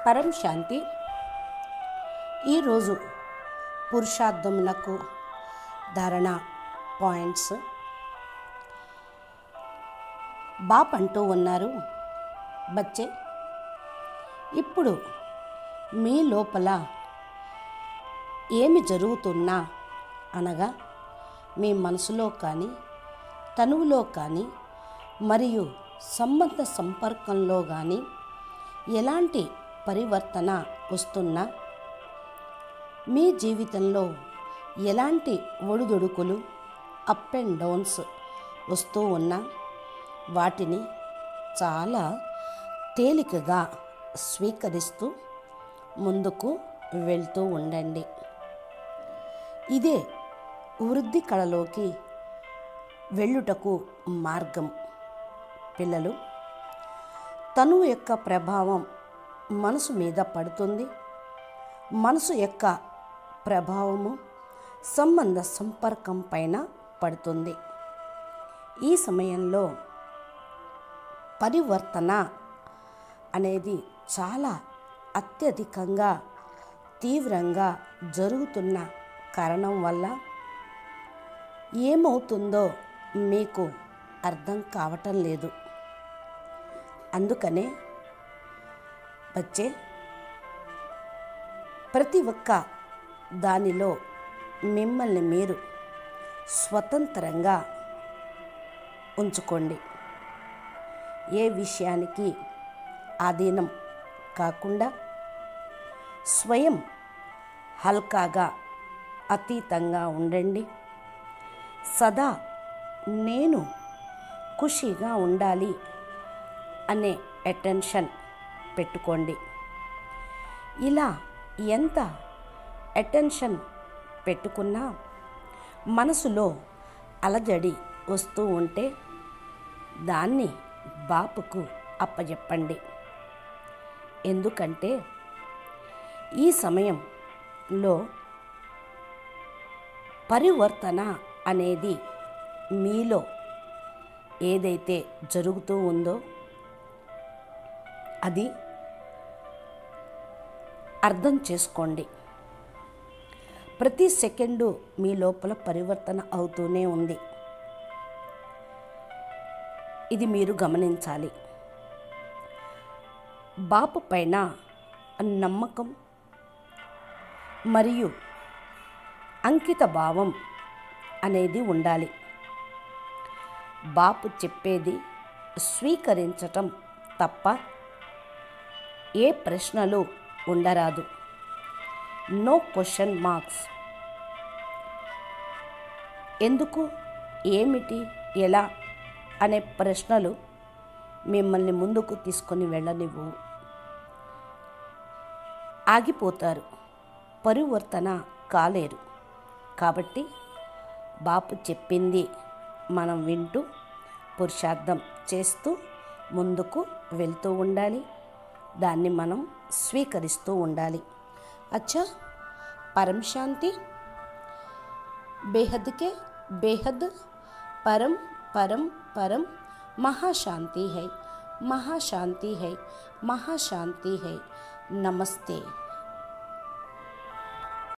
పరం శాంతి ఈరోజు పురుషార్థములకు ధారణ పాయింట్స్ బాప్ అంటూ ఉన్నారు బచ్చే ఇప్పుడు మీ లోపల ఏమి జరుగుతున్నా అనగా మీ మనసులో కానీ తనువులో కానీ మరియు సంబంధ సంపర్కంలో కానీ ఎలాంటి పరివర్తన వస్తున్నా మీ జీవితంలో ఎలాంటి ఒడిదుడుకులు అప్ అండ్ డౌన్స్ వస్తూ ఉన్నా వాటిని చాలా తేలికగా స్వీకరిస్తూ ముందుకు వెళ్తూ ఉండండి ఇదే వృద్ధి కళలోకి వెళ్ళుటకు మార్గం పిల్లలు తనువు యొక్క ప్రభావం మనసు మీద పడుతుంది మనసు యొక్క ప్రభావము సంబంధ సంపర్కం పైన పడుతుంది ఈ సమయంలో పరివర్తన అనేది చాలా అత్యధికంగా తీవ్రంగా జరుగుతున్న కారణం వల్ల ఏమవుతుందో మీకు అర్థం కావటం లేదు అందుకనే వచ్చే ప్రతి ఒక్క దానిలో మిమ్మల్ని మీరు స్వతంత్రంగా ఉంచుకోండి ఏ విషయానికి ఆధీనం కాకుండా స్వయం హల్కాగా అతీతంగా ఉండండి సదా నేను ఖుషిగా ఉండాలి అనే అటెన్షన్ పెట్టుకోండి ఇలా ఎంత అటెన్షన్ పెట్టుకున్నా మనసులో అలజడి వస్తూ ఉంటే దాన్ని బాపుకు అప్పజెప్పండి ఎందుకంటే ఈ సమయంలో పరివర్తన అనేది మీలో ఏదైతే జరుగుతూ ఉందో అది అర్థం చేసుకోండి ప్రతి సెకండు మీ లోపల పరివర్తన అవుతూనే ఉంది ఇది మీరు గమనించాలి బాపు పైన నమ్మకం మరియు అంకిత భావం అనేది ఉండాలి బాపు చెప్పేది స్వీకరించటం తప్ప ఏ ప్రశ్నలు ఉండరాదు నో క్వశ్చన్ మార్క్స్ ఎందుకు ఏమిటి ఎలా అనే ప్రశ్నలు మిమ్మల్ని ముందుకు తీసుకొని వెళ్ళనివ్వు ఆగిపోతారు పరివర్తన కాలేరు కాబట్టి బాపు చెప్పింది మనం వింటూ పురుషార్థం చేస్తూ ముందుకు వెళ్తూ ఉండాలి దాన్ని మనం స్వీకరిస్తూ ఉండాలి అచ్చా పరం శాంతి బేహద్కే బేహద్ పరం పరం పరం महाशांति है महाशांति है महाशांति है नमस्ते